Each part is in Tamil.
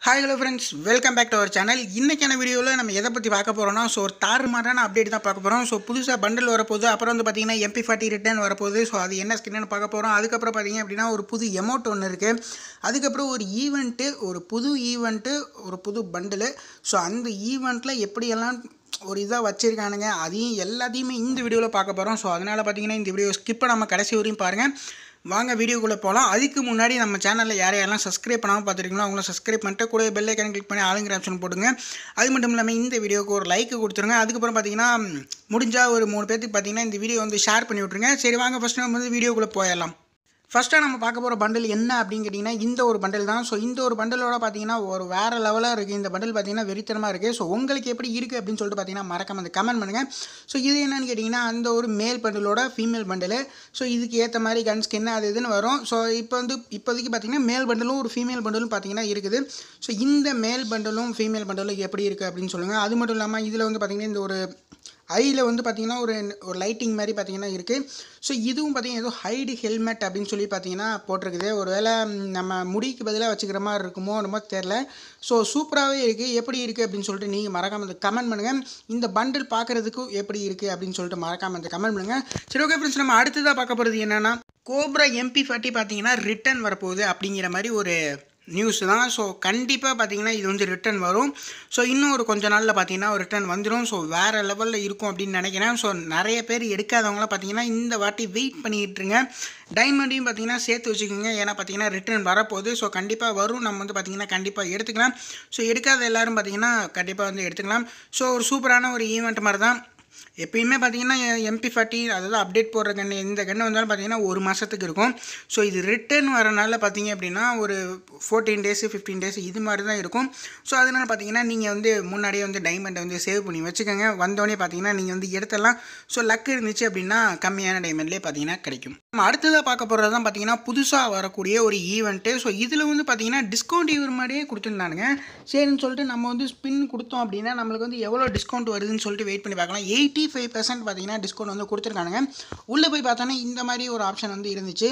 hi hello friends welcome back to our channel இன்றைக்கான வீடியோவில் நம்ம எதை பற்றி பார்க்க போகிறோம்னா ஸோ ஒரு தாறுமாறான அப்டேட் தான் பார்க்க போகிறோம் ஸோ புதுசாக பண்டில் வரப்போகுது அப்புறம் வந்து பார்த்தீங்கன்னா எம்பி ஃபார்ட்டி ரிட்டர்ன் வரப்போகுது ஸோ அது என்ன ஸ்கின்னு பார்க்க போகிறோம் அதுக்கப்புறம் பார்த்தீங்க அப்படின்னா ஒரு புது எமௌண்ட் ஒன்று இருக்குது அதுக்கப்புறம் ஒரு ஈவெண்ட்டு ஒரு புது ஈவெண்ட்டு ஒரு புது பண்டிலு ஸோ அந்த ஈவெண்ட்டில் எப்படியெல்லாம் ஒரு இதாக வச்சுருக்கானுங்க அதையும் எல்லாத்தையுமே இந்த வீடியோவில் பார்க்க போகிறோம் ஸோ அதனால் பார்த்தீங்கன்னா இந்த வீடியோ ஸ்கிப்பை நம்ம கடைசி வரையும் பாருங்கள் வாங்க வீடியோக்குள்ளே போகலாம் அதுக்கு முன்னாடி நம்ம சேனலில் யார் யாரெல்லாம் சப்ஸ்கிரைப் பண்ணாமல் பார்த்துருக்கீங்களோ அவங்கள சப்ஸ்கிரைப் பண்ணிட்டு கூட பெல் ஐக்கன் கிளிக் பண்ணி ஆளுங்கிற ஆப்ஷன் போடுங்க அது மட்டும் இல்லாமல் இந்த வீடியோக்கு ஒரு லைக் கொடுத்துருங்க அதுக்கப்புறம் பார்த்தீங்கன்னா முடிஞ்சால் ஒரு மூணு பேர்த்துக்கு பார்த்தீங்கன்னா இந்த வீடியோ வந்து ஷேர் பண்ணி விட்ருங்க சரி வாங்க ஃபஸ்ட்டு நம்ம வந்து வீடியோக்குள்ளே போயிடலாம் ஃபஸ்ட்டாக நம்ம பார்க்க போகிற பண்டில் என்ன அப்படின்னு கேட்டிங்கன்னா இந்த ஒரு பண்டில் தான் ஸோ இந்த ஒரு பண்டிலோட பார்த்தீங்கன்னா ஒரு வேறு லெவலாக இருக்குது இந்த பண்டில் பார்த்தீங்கன்னா வெறித்தனமாக இருக்குது ஸோ உங்களுக்கு எப்படி இருக்குது அப்படின்னு சொல்லிட்டு பார்த்தீங்கன்னா மறக்காம அந்த கமெண்ட் பண்ணுங்கள் ஸோ இது என்னன்னு கேட்டிங்கன்னா அந்த ஒரு மேல் பண்டிலோட ஃபீமேல் பண்டில் ஸோ இதுக்கு ஏற்ற மாதிரி கன் ஸ்கின் அது இதுன்னு வரும் ஸோ இப்போ வந்து இப்போதைக்கு பார்த்தீங்கன்னா மேல் பண்டலும் ஒரு ஃபீமேல் பண்டலும் பார்த்தீங்கன்னா இருக்குது ஸோ இந்த மேல் பண்டலும் ஃபீமேல் பண்டலும் எப்படி இருக்குது அப்படின்னு சொல்லுங்கள் அது மட்டும் இல்லாமல் இதில் வந்து பார்த்தீங்கன்னா இந்த ஒரு ஐயில் வந்து பார்த்தீங்கன்னா ஒரு ஒரு லைட்டிங் மாதிரி பார்த்தீங்கன்னா இருக்குது ஸோ இதுவும் பார்த்தீங்கன்னா ஏதோ ஹைடு ஹெல்மெட் அப்படின்னு சொல்லி பார்த்தீங்கன்னா போட்டிருக்குது ஒரு வேளை நம்ம முடிக்கு பதிலாக வச்சுக்கிற மாதிரி இருக்குமோ என்னமோ தெரில ஸோ சூப்பராகவே இருக்குது எப்படி இருக்குது அப்படின்னு சொல்லிட்டு நீங்கள் மறக்காமல் அந்த கமெண்ட் பண்ணுங்கள் இந்த பண்டில் பார்க்குறதுக்கும் எப்படி இருக்குது அப்படின்னு சொல்லிட்டு மறக்காமல் அந்த கமெண்ட் பண்ணுங்கள் சரி ஓகே ஃப்ரெண்ட்ஸ் நம்ம அடுத்ததாக பார்க்க போகிறது என்னென்னா கோப்ரா எம்பி ஃபார்ட்டி பார்த்தீங்கன்னா ரிட்டன் வரப்போகுது அப்படிங்கிற மாதிரி ஒரு நியூஸ் தான் ஸோ கண்டிப்பாக பார்த்தீங்கன்னா இது வந்து ரிட்டன் வரும் ஸோ இன்னும் ஒரு கொஞ்ச நாளில் பார்த்தீங்கன்னா ஒரு ரிட்டன் வந்துடும் ஸோ வேறு லெவலில் இருக்கும் அப்படின்னு நினைக்கிறேன் ஸோ நிறைய பேர் எடுக்காதவங்களாம் பார்த்தீங்கன்னா இந்த வாட்டி வெயிட் பண்ணிக்கிட்டுருங்க டைமண்டையும் பார்த்தீங்கன்னா சேர்த்து வச்சுக்கோங்க ஏன்னா பார்த்தீங்கன்னா ரிட்டர்ன் வரப்போகுது ஸோ கண்டிப்பாக வரும் நம்ம வந்து பார்த்தீங்கன்னா கண்டிப்பாக எடுத்துக்கலாம் ஸோ எடுக்காத எல்லோரும் பார்த்தீங்கன்னா கண்டிப்பாக வந்து எடுத்துக்கலாம் ஸோ ஒரு சூப்பரான ஒரு ஈவெண்ட் மாதிரி தான் எப்பயுமே பார்த்தீங்கன்னா எம்பி ஃபார்ட்டி அதாவது அப்டேட் போடுற கன்று எந்த கன்று வந்தாலும் பார்த்தீங்கன்னா ஒரு மாதத்துக்கு இருக்கும் ஸோ இது ரிட்டர்ன் வரனால பார்த்தீங்க அப்படின்னா ஒரு ஃபோர்டீன் டேஸு ஃபிஃப்டீன் டேஸ் இது மாதிரி தான் இருக்கும் ஸோ அதனால் பார்த்தீங்கன்னா நீங்கள் வந்து முன்னாடியே வந்து டைமண்டை வந்து சேவ் பண்ணி வச்சுக்கோங்க வந்தோடனே பார்த்தீங்கன்னா நீங்கள் வந்து எடுத்துடலாம் ஸோ லக் இருந்துச்சு அப்படின்னா கம்மியான டைமண்ட்லேயே பார்த்தீங்கன்னா கிடைக்கும் நம்ம அடுத்ததாக பார்க்க போகிறது தான் பார்த்தீங்கன்னா புதுசாக வரக்கூடிய ஒரு ஈவெண்ட்டு ஸோ இதில் வந்து பார்த்தீங்கன்னா டிஸ்கவுண்ட் இவர் மாதிரியே கொடுத்துருந்தானுங்க சரின்னு சொல்லிட்டு நம்ம வந்து ஸ்பின் கொடுத்தோம் அப்படின்னா நம்மளுக்கு வந்து எவ்வளோ டிஸ்கவுண்ட் வருதுன்னு சொல்லிட்டு வெயிட் பண்ணி பார்க்கலாம் எயிட்டி ஃபைவ் பர்சன்ட் பார்த்தீங்கன்னா டிஸ்கவுண்ட் வந்து கொடுத்துருக்கானுங்க உள்ளே போய் பார்த்தோன்னா இந்த மாதிரி ஒரு ஆப்ஷன் வந்து இருந்துச்சு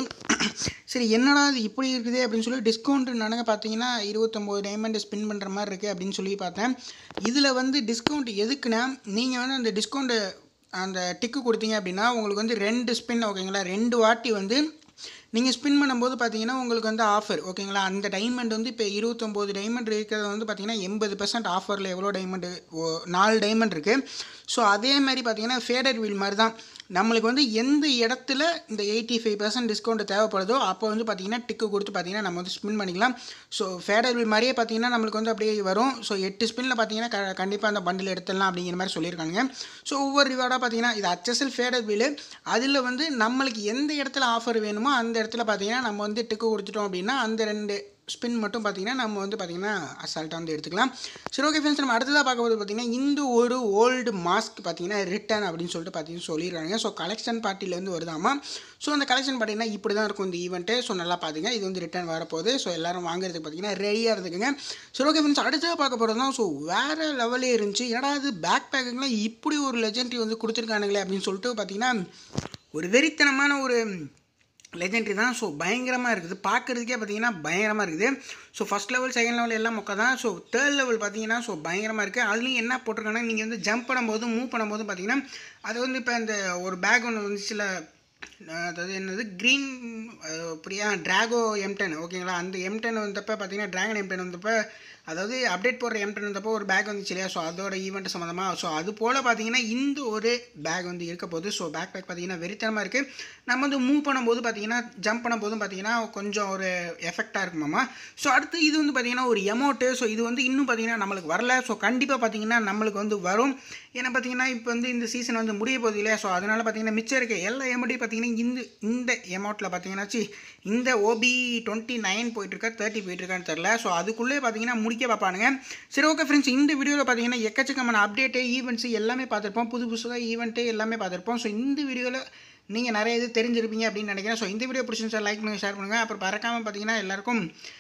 சரி என்னடா இது இப்படி இருக்குது அப்படின்னு சொல்லி டிஸ்கவுண்ட் நானுங்க பார்த்தீங்கன்னா இருபத்தொம்போது டைமண்ட் ஸ்பின் பண்ணுற மாதிரி இருக்குது அப்படின்னு சொல்லி பார்த்தேன் இதில் வந்து டிஸ்கவுண்ட் எதுக்குன்னா நீங்கள் வந்து அந்த டிஸ்கவுண்ட்டு அந்த டிக்கு கொடுத்தீங்க அப்படின்னா உங்களுக்கு வந்து ரெண்டு ஸ்பின் ஓகேங்களா ரெண்டு வாட்டி வந்து நீங்கள் ஸ்பின் பண்ணும்போது பார்த்தீங்கன்னா உங்களுக்கு வந்து ஆஃபர் ஓகேங்களா அந்த டைமண்ட் வந்து இப்போ இருபத்தொம்போது டைமண்ட் இருக்கிறது வந்து பார்த்தீங்கன்னா எண்பது பர்சன்ட் ஆஃபரில் எவ்வளோ டைமண்டு நாலு டைமண்ட் இருக்குது ஸோ அதே மாதிரி பார்த்தீங்கன்னா ஃபேடர் வீல் மாதிரி தான் நம்மளுக்கு வந்து எந்த இடத்துல இந்த எயிட்டி ஃபைவ் பர்சன்ட் டிஸ்கவுண்ட் தேவைப்படுதோ அப்போ வந்து பார்த்தீங்கன்னா டிக்கு கொடுத்து பார்த்தீங்கன்னா நம்ம வந்து ஸ்பின் பண்ணிக்கலாம் ஸோ ஃபேடர் வீல் மாதிரியே பார்த்தீங்கன்னா நம்மளுக்கு வந்து அப்படியே வரும் ஸோ எட்டு ஸ்பின்னில் பார்த்தீங்கன்னா க கண்டிப்பாக அந்த பண்டில் எடுத்துடலாம் அப்படிங்கிற மாதிரி சொல்லியிருக்காங்க ஸோ ஒவ்வொரு ரிவார்டாக பார்த்தீங்கன்னா இது ஹச்எஸ்எல் ஃபேடர் வீல் அதில் வந்து நம்மளுக்கு எந்த இடத்துல ஆஃபர் வேணுமோ அந்த இடத்துல பார்த்தீங்கன்னா நம்ம வந்து டிக்கு கொடுத்துட்டோம் அப்படின்னா அந்த ரெண்டு ஸ்பின் மட்டும் பார்த்தீங்கன்னா நம்ம வந்து பார்த்திங்கன்னா அசால்ட்டாக வந்து எடுத்துக்கலாம் சரி ஓகே ஃப்ரெண்ட்ஸ் நம்ம அடுத்ததாக பார்க்க போது பார்த்திங்கன்னா இந்த ஒரு ஓல்டு மாஸ்க் பார்த்தீங்கன்னா ரிட்டன் அப்படின்னு சொல்லிட்டு பார்த்தீங்கன்னா சொல்லிடுறாங்க ஸோ கலெக்ஷன் பார்ட்டிலேருந்து வருதாமா ஸோ அந்த கலெக்ஷன் பார்த்தீங்கன்னா இப்படி தான் இருக்கும் இந்த ஈவெண்ட்டு ஸோ நல்லா பார்த்துங்க இது வந்து ரிட்டன் வரப்போகுது ஸோ எல்லோரும் வாங்குறதுக்கு பார்த்தீங்கன்னா ரெடியாக இருந்துக்குங்க சரி ஓகே ஃப்ரெண்ட்ஸ் அடுத்ததாக பார்க்க போகிறது தான் ஸோ வேறு லெவலே இருந்துச்சு ஏன்னா அது பேக் பேக்குங்களாம் இப்படி ஒரு லெஜெண்ட்ரி வந்து கொடுத்துருக்கானுங்களே அப்படின்னு சொல்லிட்டு பார்த்தீங்கன்னா ஒரு வெறித்தனமான ஒரு லெஜெண்ட்ரி தான் ஸோ பயங்கரமாக இருக்குது பார்க்குறதுக்கே பார்த்தீங்கன்னா பயங்கரமாக இருக்குது so first level second level எல்லாம் மொக்க தான் ஸோ தேர்ட் லெவல் பார்த்தீங்கன்னா ஸோ பயங்கரமாக இருக்குது அதுலேயும் என்ன போட்டிருக்காங்கன்னா நீங்கள் வந்து ஜம்ப் பண்ணும்போது மூவ் பண்ணும்போது பார்த்தீங்கன்னா அது வந்து இப்போ இந்த ஒரு பேக் ஒன்று வந்து சில அதாவது என்னது க்ரீன் அப்படியா ட்ராகோ எம் டென் ஓகேங்களா அந்த எம் டென் வந்தப்போ பார்த்தீங்கன்னா ட்ராகன் எம் டென் வந்தப்போ அதாவது அப்டேட் போடுற எம் டென் வந்தப்போ ஒரு பேக் வந்துச்சு இல்லையா ஸோ அதோட ஈவெண்ட் சம்மந்தமாக ஸோ அது போல் பார்த்தீங்கன்னா இந்த ஒரு பேக் வந்து இருக்க போகுது ஸோ பேக் பேக் பார்த்தீங்கன்னா வெறித்தனமாக இருக்குது நம்ம வந்து மூவ் பண்ணும்போது பார்த்தீங்கன்னா ஜம்ப் பண்ணும்போதும் பார்த்தீங்கன்னா கொஞ்சம் ஒரு எஃபெக்டாக இருக்குமாம்மா ஸோ அடுத்து இது வந்து பார்த்தீங்கன்னா ஒரு எமௌண்ட்டு ஸோ இது வந்து இன்னும் பார்த்தீங்கன்னா நம்மளுக்கு வரல ஸோ கண்டிப்பாக பார்த்தீங்கன்னா நம்மளுக்கு வந்து வரும் ஏன்னா பார்த்தீங்கன்னா இப்போ வந்து இந்த சீசன் வந்து முடிய போகுது இல்லையா ஸோ அதனால் பார்த்தீங்கன்னா மிச்சம் இருக்க எல்லா எமௌண்ட்டையும் பார்த்தீங்கன்னா இந்த இந்த எமௌண்ட்டில் பார்த்தீங்கன்னா சி இந்த ஓபி டுவெண்ட்டி நைன் போயிட்டுருக்கா தேர்ட்டி போயிட்டுருக்கான்னு தெரில ஸோ அதுக்குள்ளே பார்த்தீங்கன்னா முடிக்க பார்ப்பானுங்க சரி ஓகே ஃப்ரெண்ட்ஸ் இந்த வீடியோவில் பார்த்தீங்கன்னா எக்கச்சக்கமான அப்டேட்டு ஈவெண்ட்ஸு எல்லாமே பார்த்துருப்போம் புது புதுசாக ஈவெண்ட்டு எல்லாமே பார்த்துருப்போம் ஸோ இந்த வீடியோவில் நீங்கள் நிறைய இது தெரிஞ்சிருப்பீங்க அப்படின்னு நினைக்கிறேன் ஸோ இந்த வீடியோ பிடிச்சிருந்தா லைக் பண்ணுங்கள் ஷேர் பண்ணுங்கள் அப்புறம் பறக்காமல் பார்த்தீங்கன்னா எல்லாருக்கும்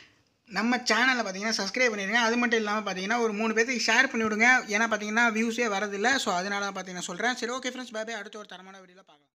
நம்ம சேனலை பார்த்தீங்கன்னா சப்ஸ்கிரைப் பண்ணிடுங்க அது மட்டும் இல்லாமல் பார்த்தீங்கன்னா ஒரு மூணு பேருக்கு ஷேர் பண்ணி விடுங்க ஏன்னா பார்த்தீங்கன்னா வியூஸே வரதில்லை ஸோ அதனால பார்த்தீங்கன்னா சொல்கிறேன் சரி ஓகே ஃப்ரெண்ட்ஸ் பாய் அடுத்த ஒரு தரமான வீடியோவில் பார்க்கலாம்